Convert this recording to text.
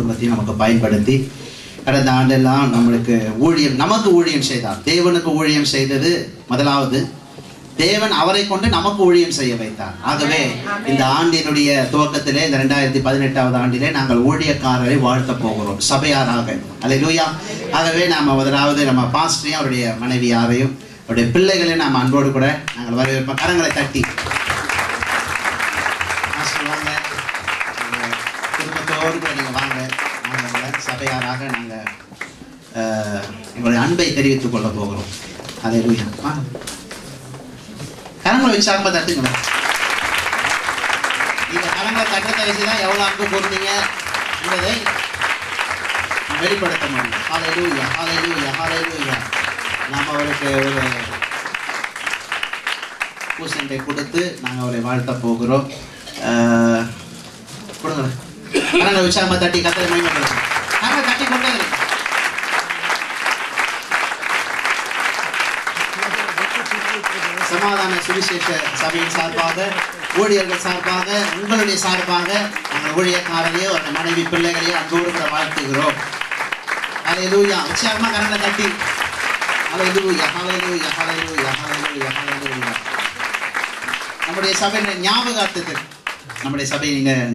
குடும்பத்தையும் நமக்கு பயன்படுத்தி கடந்த ஆண்டெல்லாம் நம்மளுக்கு ஊழியம் நமக்கு ஊழியம் செய்தார் தேவனுக்கு ஊழியம் செய்தது முதலாவது தேவன் அவரை கொண்டு நமக்கு ஊழியம் செய்ய வைத்தார் ஆகவே இந்த ஆண்டினுடைய துவக்கத்திலே இந்த ரெண்டாயிரத்தி பதினெட்டாவது ஆண்டிலே நாங்கள் ஊழியக்காரரை வாழ்த்த போகிறோம் சபையாராக அல்லேலூயா ஆகவே நாம முதலாவது நம்ம பாஸ்டரையும் அவருடைய மனைவியாரையும் அவருடைய பிள்ளைகளையும் நாம் அன்போடு கூட நாங்கள் வரவேற்போம் கரங்களை தட்டி பாஸ்டர் வாங்க உங்க குடும்பத்தோடு கூட நீங்கள் வாங்க நாங்கள் உங்களை சபையாராக நாங்கள் எங்களுடைய அன்பை தெரிவித்துக் கொள்ள போகிறோம் அல்லேலூயா வாங்க கரங்களை உற்சாகமா தட்டுங்களேன் நீங்க கரங்களை தட்டத்தை வச்சுதான் எவ்வளவு அன்பு கூர்ந்தீங்க என்பதை நாம் வெளிப்படுத்த முடியும் ஹalleluya ஹalleluya ஹalleluya நாம் அவருக்கு ஒரு பூசண்டை கொடுத்து நாங்கள் அவரை வாழ்த்த போகிறோம் ஆஹ், கொடுங்களேன் கரங்களை உற்சாகமா தட்டி கத்தரை மேம்படுத்தும் கரங்களை தட்டி கொண்டே இருங்க. சமாதான சுவிசேஷ சபையின் சார்பாக ஊழியர்கள் சார்பாக உங்களுடைய சார்பாக நாங்கள் ஊழியக்காரரையோ அந்த மனைவி பிள்ளைகளையோ அன்போடு கூட வாழ்த்துகிறோம் ஹalleluya உற்சாகமா கரங்களை தட்டி ஹalleluya ஹalleluya ஹalleluya ஹalleluya ஹalleluya நம்முடைய சபையின் ஞாபகார்த்தத்தில் நம்முடைய சபை நீங்க